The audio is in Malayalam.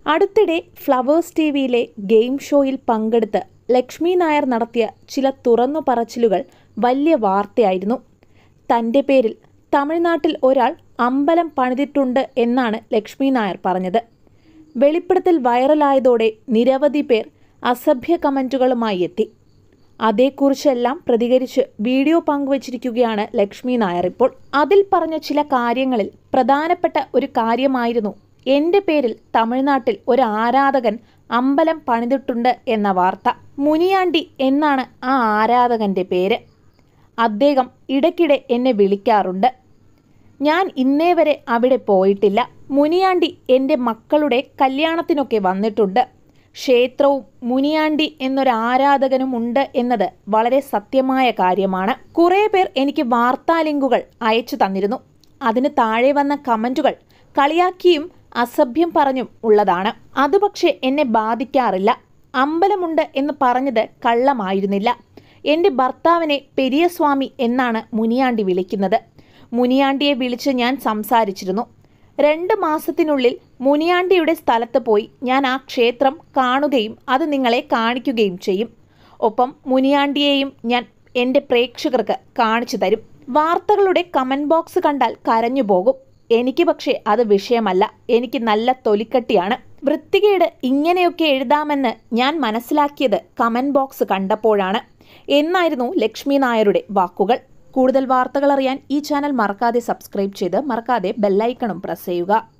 അടുത്തിടെ ഫ്ലവേഴ്സ് ടി വിയിലെ ഗെയിം ഷോയിൽ പങ്കെടുത്ത് ലക്ഷ്മി നായർ നടത്തിയ ചില തുറന്നു പറച്ചിലുകൾ വലിയ വാർത്തയായിരുന്നു തൻ്റെ പേരിൽ തമിഴ്നാട്ടിൽ ഒരാൾ അമ്പലം പണിതിട്ടുണ്ട് എന്നാണ് ലക്ഷ്മി നായർ പറഞ്ഞത് വെളിപ്പെടുത്തൽ വൈറലായതോടെ നിരവധി പേർ അസഭ്യ കമൻറ്റുകളുമായി എത്തി അതേക്കുറിച്ചെല്ലാം പ്രതികരിച്ച് വീഡിയോ പങ്കുവച്ചിരിക്കുകയാണ് ലക്ഷ്മി നായർ ഇപ്പോൾ അതിൽ പറഞ്ഞ ചില കാര്യങ്ങളിൽ പ്രധാനപ്പെട്ട ഒരു കാര്യമായിരുന്നു എൻ്റെ പേരിൽ തമിഴ്നാട്ടിൽ ഒരു ആരാധകൻ അമ്പലം പണിതിട്ടുണ്ട് എന്ന വാർത്ത മുനിയാണ്ടി എന്നാണ് ആ ആരാധകൻ്റെ പേര് അദ്ദേഹം ഇടയ്ക്കിടെ എന്നെ വിളിക്കാറുണ്ട് ഞാൻ ഇന്നേ വരെ അവിടെ പോയിട്ടില്ല മുനിയാണ്ടി എൻ്റെ മക്കളുടെ കല്യാണത്തിനൊക്കെ വന്നിട്ടുണ്ട് ക്ഷേത്രവും മുനിയാണ്ടി എന്നൊരു ആരാധകനും ഉണ്ട് എന്നത് വളരെ സത്യമായ കാര്യമാണ് കുറേ പേർ എനിക്ക് വാർത്താ ലിങ്കുകൾ അയച്ചു തന്നിരുന്നു അതിന് താഴെ വന്ന കമൻറ്റുകൾ കളിയാക്കിയും അസഭ്യം പറഞ്ഞും ഉള്ളതാണ് അത് പക്ഷേ എന്നെ ബാധിക്കാറില്ല അമ്പലമുണ്ട് എന്ന് പറഞ്ഞത് കള്ളമായിരുന്നില്ല എൻ്റെ ഭർത്താവിനെ പെരിയസ്വാമി എന്നാണ് മുനിയാണ്ടി വിളിക്കുന്നത് മുനിയാണ്ടിയെ വിളിച്ച് ഞാൻ സംസാരിച്ചിരുന്നു രണ്ട് മാസത്തിനുള്ളിൽ മുനിയാണ്ടിയുടെ സ്ഥലത്ത് പോയി ഞാൻ ആ ക്ഷേത്രം കാണുകയും അത് നിങ്ങളെ കാണിക്കുകയും ചെയ്യും ഒപ്പം മുനിയാണ്ടിയെയും ഞാൻ എൻ്റെ പ്രേക്ഷകർക്ക് കാണിച്ചു തരും വാർത്തകളുടെ കമൻറ്റ് ബോക്സ് കണ്ടാൽ കരഞ്ഞു പോകും എനിക്ക് പക്ഷേ അത് വിഷയമല്ല എനിക്ക് നല്ല തൊലിക്കട്ടിയാണ് വൃത്തികേട് ഇങ്ങനെയൊക്കെ എഴുതാമെന്ന് ഞാൻ മനസ്സിലാക്കിയത് കമൻറ്റ് ബോക്സ് കണ്ടപ്പോഴാണ് എന്നായിരുന്നു ലക്ഷ്മി നായരുടെ വാക്കുകൾ കൂടുതൽ വാർത്തകൾ അറിയാൻ ഈ ചാനൽ മറക്കാതെ സബ്സ്ക്രൈബ് ചെയ്ത് മറക്കാതെ ബെല്ലൈക്കണും പ്രസ് ചെയ്യുക